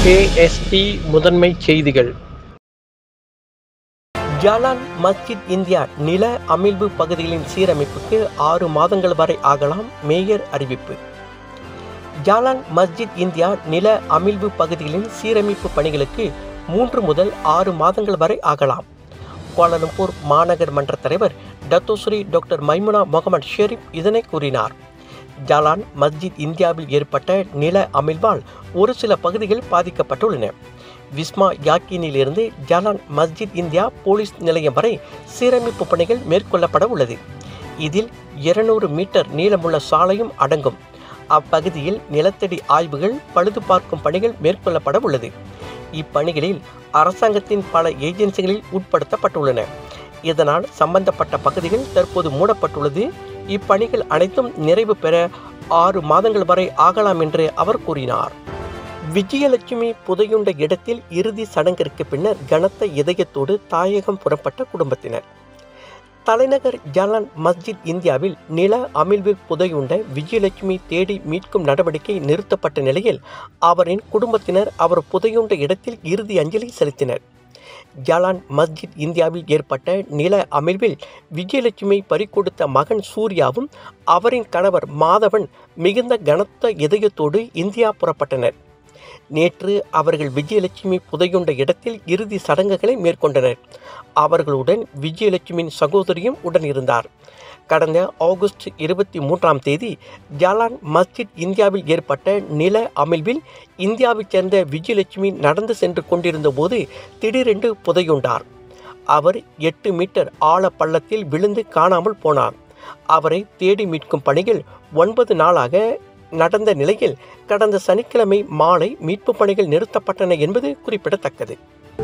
KST முதன்மை செய்திகள் Jalan Masjid India நில அமிழ்வு பகுதிகளின் சீரமைப்புக்கு ஆறு மாதங்கள் வரை ஆகலாம் மேயர் அறிவிப்பு ஜாலான் மஸ்ஜித் இந்தியா நில அமிழ்வு பகுதிகளின் சீரமைப்பு பணிகளுக்கு மூன்று முதல் ஆறு மாதங்கள் வரை ஆகலாம் கோலாலம்பூர் மாநகர் மன்ற தலைவர் Datuk Seri doctor Maimunah Mohamad Sharif இதனை கூறினார் ஜலான் மஸ்ஜித் இந்தியாவில் ஏற்பட்ட நில அமிழ்வால் ஒரு சில பகுதிகள் பாதிக்கப்பட்டுள்ளன விஸ்மா யாக்கினிலிருந்து ஜலான் மஸ்ஜித் இந்தியா போலீஸ் நிலையம் வரை சீரமைப்பு பணிகள் மேற்கொள்ளப்பட உள்ளது இதில் இருநூறு மீட்டர் நீளமுள்ள சாலையும் அடங்கும் அப்பகுதியில் நிலத்தடி ஆய்வுகள் பழுது பார்க்கும் பணிகள் மேற்கொள்ளப்பட உள்ளது இப்பணிகளில் அரசாங்கத்தின் பல ஏஜென்சிகளில் உட்படுத்தப்பட்டுள்ளன இதனால் சம்பந்தப்பட்ட பகுதிகள் தற்போது மூடப்பட்டுள்ளது இப்பணிகள் அனைத்தும் நிறைவு பெற ஆறு மாதங்கள் வரை ஆகலாம் என்று அவர் கூறினார் விஜயலட்சுமி புதையுண்ட இடத்தில் இறுதி சடங்கிற்கு பின்னர் கனத்த இதயத்தோடு தாயகம் புறப்பட்ட குடும்பத்தினர் தலைநகர் ஜலான் மஸ்ஜித் இந்தியாவில் நில அமிழ்வில் புதையுண்ட விஜயலட்சுமி தேடி மீட்கும் நடவடிக்கை நிறுத்தப்பட்ட நிலையில் அவரின் குடும்பத்தினர் அவர் புதையுண்ட இடத்தில் இறுதி அஞ்சலி செலுத்தினர் ஜலான் மஸ்ஜித் இந்தியாவில் ஏற்பட்ட நில அமிழ்வில் விஜயலட்சுமி பறிகொடுத்த மகன் சூர்யாவும் அவரின் கணவர் மாதவன் மிகுந்த கனத்த இதயத்தோடு இந்தியா புறப்பட்டனர் நேற்று அவர்கள் விஜயலட்சுமி புதையுண்ட இடத்தில் இறுதி சடங்குகளை மேற்கொண்டனர் அவர்களுடன் விஜயலட்சுமியின் சகோதரியும் உடன் இருந்தார் கடந்த ஆகஸ்ட் இருபத்தி மூன்றாம் தேதி ஜலான் மஸ்ஜித் இந்தியாவில் ஏற்பட்ட நில அமிழ்வில் இந்தியாவைச் சேர்ந்த விஜயலட்சுமி நடந்து சென்று கொண்டிருந்த போது திடீரென்று புதையுண்டார் அவர் எட்டு மீட்டர் ஆழ பள்ளத்தில் விழுந்து காணாமல் போனார் அவரை தேடி மீட்கும் பணிகள் ஒன்பது நாளாக நடந்த நிலையில் கடந்த சனிக்கிழமை மாலை மீட்பு பணிகள் நிறுத்தப்பட்டன என்பது குறிப்பிடத்தக்கது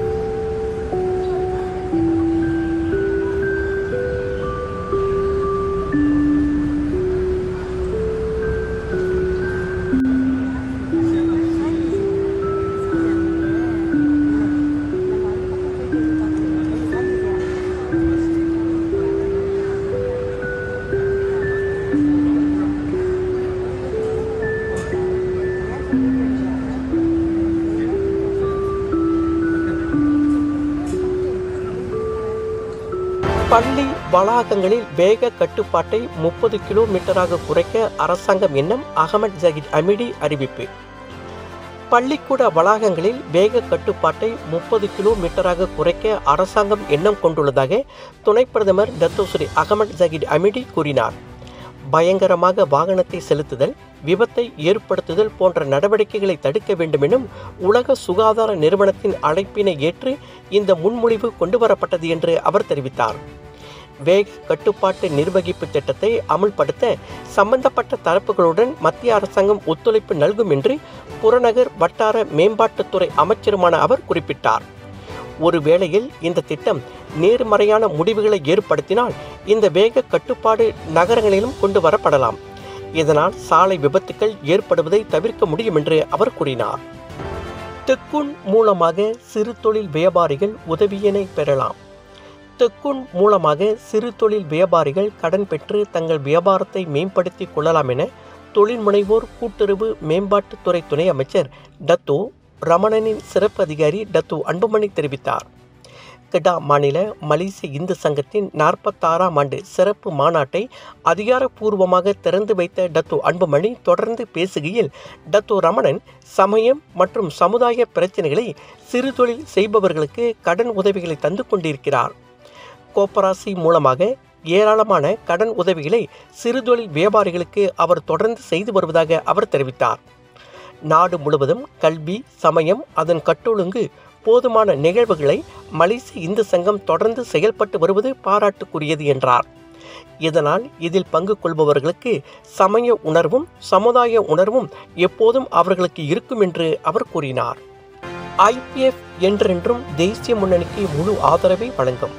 பள்ளி வளாகங்களில் வேக கட்டுப்பாட்டை முப்பது கிலோமீட்டராக குறைக்க அரசாங்கம் எண்ணம் அகமது ஜஹீத் அமிடி அறிவிப்பு பள்ளிக்கூட வளாகங்களில் வேக கட்டுப்பாட்டை முப்பது கிலோமீட்டராக குறைக்க அரசாங்கம் எண்ணம் கொண்டுள்ளதாக துணை பிரதமர் டத்தோஸ்ரீ அகமது ஜஹீத் அமிடி கூறினார் பயங்கரமாக வாகனத்தை செலுத்துதல் விபத்தை ஏற்படுத்துதல் போன்ற நடவடிக்கைகளை தடுக்க வேண்டுமெனும் உலக சுகாதார நிறுவனத்தின் அழைப்பினை ஏற்று இந்த முன்மொழிவு கொண்டுவரப்பட்டது என்று அவர் தெரிவித்தார் வேக கட்டுப்பாட்டு நிர்வகிப்பு திட்டத்தை அமுல்படுத்த சம்பந்தப்பட்ட தரப்புகளுடன் மத்திய அரசாங்கம் ஒத்துழைப்பு நல்கும் என்று புறநகர் வட்டார மேம்பாட்டுத்துறை அமைச்சருமான அவர் குறிப்பிட்டார் ஒரு வேளையில் இந்த திட்டம் நேர்மறையான முடிவுகளை ஏற்படுத்தினால் இந்த வேக கட்டுப்பாடு நகரங்களிலும் கொண்டு வரப்படலாம் இதனால் சாலை விபத்துக்கள் ஏற்படுவதை தவிர்க்க முடியும் என்று அவர் கூறினார் தெக்குன் மூலமாக சிறு தொழில் வியாபாரிகள் உதவியினை பெறலாம் தெக்குன் மூலமாக சிறு தொழில் வியாபாரிகள் கடன் பெற்று தங்கள் வியாபாரத்தை மேம்படுத்தி கொள்ளலாம் என தொழில் முனைவோர் கூட்டுறவு மேம்பாட்டுத்துறை துணை அமைச்சர் டத்தோ ரமணனின் சிறப்பு அதிகாரி டத்து அன்புமணி தெரிவித்தார் கெடா மாநில மலேசிய இந்து சங்கத்தின் நாற்பத்தாறாம் ஆண்டு சிறப்பு மாநாட்டை அதிகாரப்பூர்வமாக திறந்து வைத்த டத்து அன்புமணி தொடர்ந்து பேசுகையில் டத்து ரமணன் சமயம் மற்றும் சமுதாய பிரச்சனைகளை சிறு தொழில் செய்பவர்களுக்கு கடன் உதவிகளை தந்து கொண்டிருக்கிறார் கோப்பராசி மூலமாக ஏராளமான கடன் உதவிகளை சிறுதொழில் வியாபாரிகளுக்கு அவர் தொடர்ந்து செய்து வருவதாக அவர் தெரிவித்தார் நாடு முழுவதும் கல்வி சமயம் அதன் கட்டொழுங்கு போதுமான நிகழ்வுகளை மலேசிய இந்து சங்கம் தொடர்ந்து செயல்பட்டு வருவது பாராட்டுக்குரியது என்றார் இதனால் இதில் பங்கு கொள்பவர்களுக்கு சமய உணர்வும் சமுதாய உணர்வும் எப்போதும் அவர்களுக்கு இருக்கும் என்று அவர் கூறினார் ஐபிஎஃப் என்றென்றும் தேசிய முன்னணிக்கு முழு ஆதரவை வழங்கும்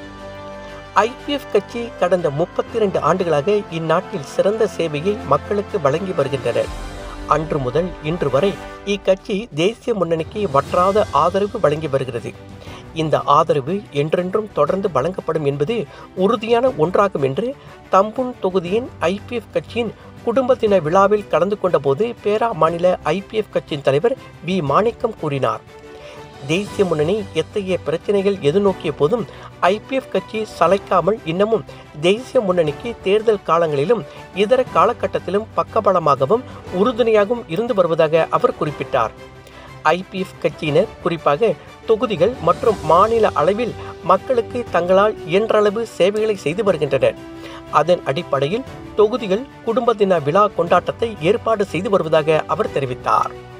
ஐபிஎஃப் கட்சி கடந்த முப்பத்தி இரண்டு ஆண்டுகளாக இந்நாட்டில் சிறந்த சேவையை மக்களுக்கு வழங்கி வருகின்றனர் அன்று முதல் இன்று வரை இக்கட்சி தேசிய முன்னணிக்கு வற்றாத ஆதரவு வழங்கி வருகிறது இந்த ஆதரவு என்றென்றும் தொடர்ந்து வழங்கப்படும் என்பது உறுதியான ஒன்றாகும் என்று தம்புன் தொகுதியின் ஐபிஎஃப் கட்சியின் குடும்ப தின விழாவில் கலந்து கொண்டபோது பேரா மாநில ஐபிஎஃப் கட்சியின் தலைவர் வி மாணிக்கம் கூறினார் தேசிய முன்னணி எத்தகைய பிரச்சனைகள் எதிர்நோக்கிய போதும் ஐபிஎஃப் கட்சி சளைக்காமல் இன்னமும் தேசிய முன்னணிக்கு தேர்தல் காலங்களிலும் இதர காலகட்டத்திலும் பக்கபலமாகவும் உறுதுணையாகவும் இருந்து வருவதாக அவர் குறிப்பிட்டார் ஐபிஎஃப் கட்சியினர் குறிப்பாக தொகுதிகள் மற்றும் மாநில அளவில் மக்களுக்கு தங்களால் இயன்றளவு சேவைகளை செய்து வருகின்றனர் அதன் அடிப்படையில் தொகுதிகள் குடும்ப தின விழா கொண்டாட்டத்தை ஏற்பாடு செய்து வருவதாக அவர் தெரிவித்தார்